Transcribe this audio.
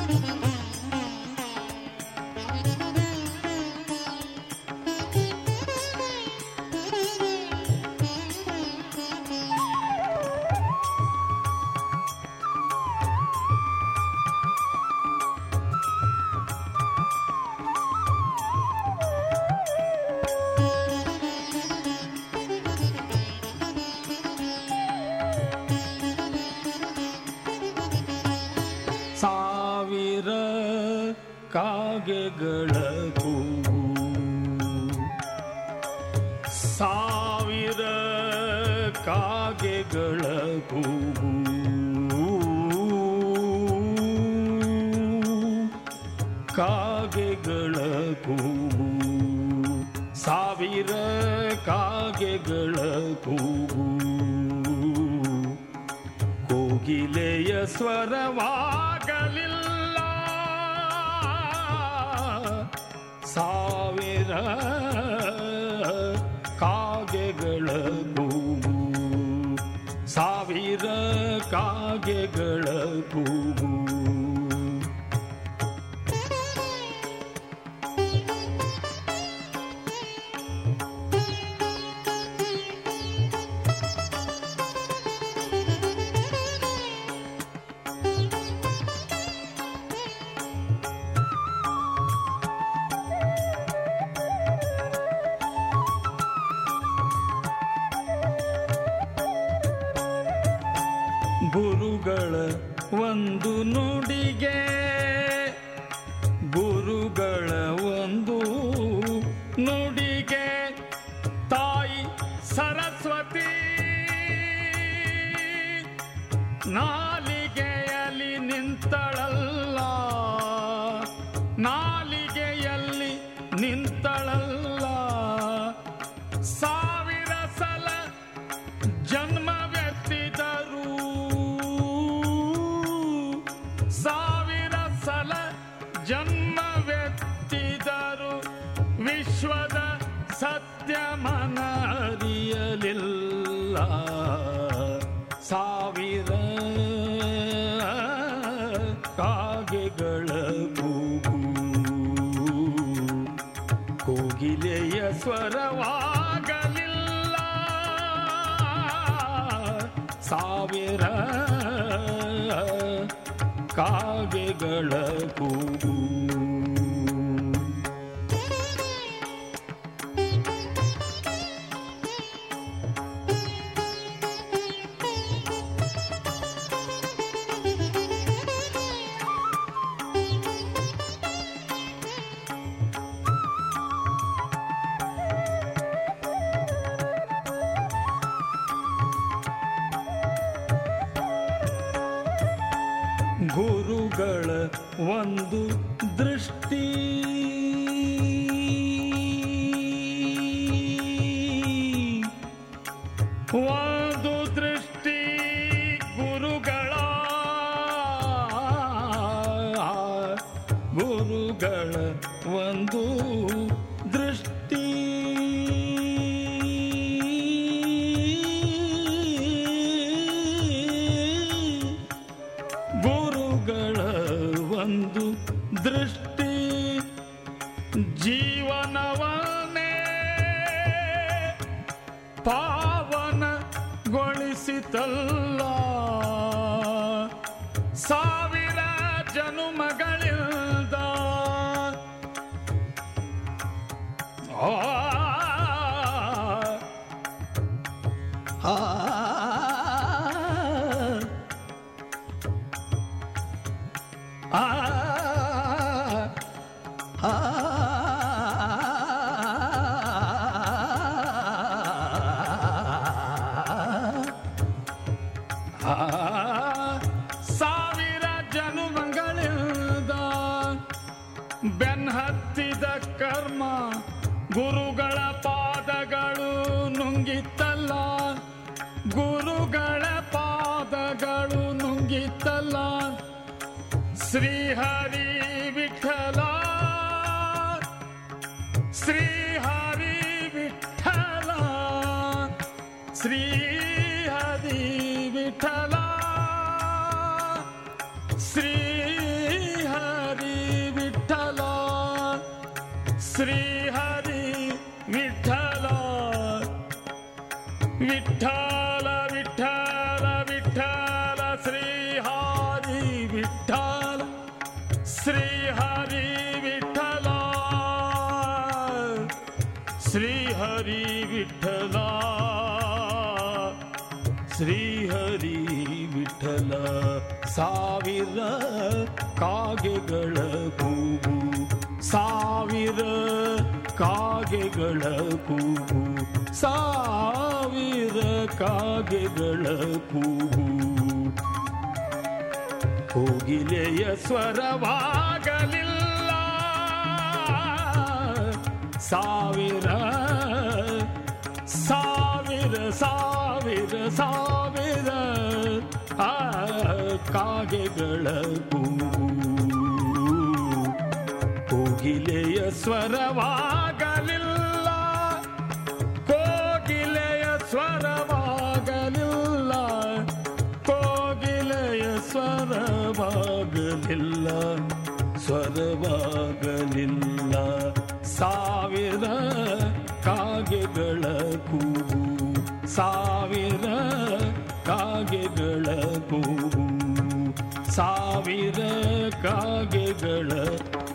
ಸಾವಿರ ಕಾಗೆಗಳ ಕೂಗು ಸಾವಿರ ಕಾಗೆಗಳ ಕೂಗು ಕಾಗೆಗಳ ಕೂಗು ಸಾವಿರ ಕಾಗೆಗಳ ಕೂಗು ಕೋಗಿಲೆಯ ಸ್ವರವಾಗಲಿಲ್ಲ ಸಾವಿರ ಕಾಗೆಗಳ ಕೂಗು ಸಾವಿರ ಕಾಗೆಗಳ ಕೂಗು ಗುರುಗಳ ಒಂದು ನುಡಿಗೆ ಗುರುಗಳ ಒಂದು ನುಡಿಗೆ ತಾಯಿ ಸರಸ್ವತಿ ನಾಲಿಗೆಯಲ್ಲಿ ನಿಂತಳಲ್ಲ ನಾಲಿಗೆಯಲ್ಲಿ ನಿಂತಳಲ್ಲ ಸಾವಿರ ಸಲ ಜನ್ಮವೆತ್ತಿದರು ಸಾವಿರ ಸಲ ಜನ್ಮವೆತ್ತಿದರು ವಿಶ್ವದ ಸತ್ಯ ಮನರಿಯಲಿಲ್ಲ ಸಾವಿರ ಕಾಗೆಗಳ ಕೂಗು ಕೋಗಿಲೆಯ ಸ್ವರವಾಗಲಿಲ್ಲ ಸಾವಿರ ಕಾಗೆಗಳ ಕೂಗು ಗುರುಗಳ ಒಂದು ದೃಷ್ಟಿ ಒಂದು ದೃಷ್ಟಿ ಗುರುಗಳ ಗುರುಗಳ ಒಂದು ದೃಷ್ಟಿ ಗುರುಗಳ ಒಂದು ದೃಷ್ಟಿ ಜೀವನವನ್ನೇ ಪಾವನಗೊಳಿಸಿತಲ್ಲ ಸಾವಿರ ಜನುಮಗಳಿಂದ ಆ ಆ ಸಾವಿರ ಜನುಮಗಳಿಂದ ಬೆನ್ಹತ್ತಿದ ಕರ್ಮ ಗುರುಗಳ ಪಾದಗಳು ನುಂಗಿತ್ತಲ್ಲ ಗುರುಗಳ ಪಾದಗಳು ನುಂಗಿತ್ತಲ್ಲ ಶ್ರೀಹರಿ ವಿಠಲ ಶ್ರೀಹರಿ ವಿಠಲ ಶ್ರೀಹರಿ ವಿಠಲ ಶ್ರೀಹರಿ ಶ್ರೀಹರಿ ವಿಠಲ ವಿಠಲ ವಿಠಲ ವಿಠಲ ಶ್ರೀಹರಿ ವಿಠಲ ಶ್ರೀಹರಿ ವಿಠಲ ಶ್ರೀಹರಿ ವಿಠಲ ಶ್ರೀಹರಿ ವಿಠಲ ಸಾವಿರ ಕಾಗೆಗಳ ಕೂಗು ಸಾವಿರ ಕಾಗೆಗಳ ಕೂಗು ಸಾವಿರ ಕಾಗೆಗಳ ಕೂಗು ಕೋಗಿಲೆಯ ಸ್ವರವಾಗಲಿಲ್ಲ ಸಾವಿರ ಸಾವಿರ ಸಾವಿರ ಸಾವಿರ ಆ ಕಾಗೆಗಳ ಕೂಗು ಕೋಗಿಲೆಯ ಸ್ವರವಾಗಲಿಲ್ಲ ಕೋಗಿಲೆಯ ಸ್ವರವಾಗಲಿಲ್ಲ ಕೋಗಿಲೆಯ ಸ್ವರವಾಗಲಿಲ್ಲ ಸ್ವರವಾಗಲಿಲ್ಲ ಸಾವಿರ ಕಾಗೆಗಳ ಕೂಗು ಸಾವಿರ ಕಾಗೆಗಳ ಕೂಗು ಸಾವಿರ ಕಾಗೆಗಳ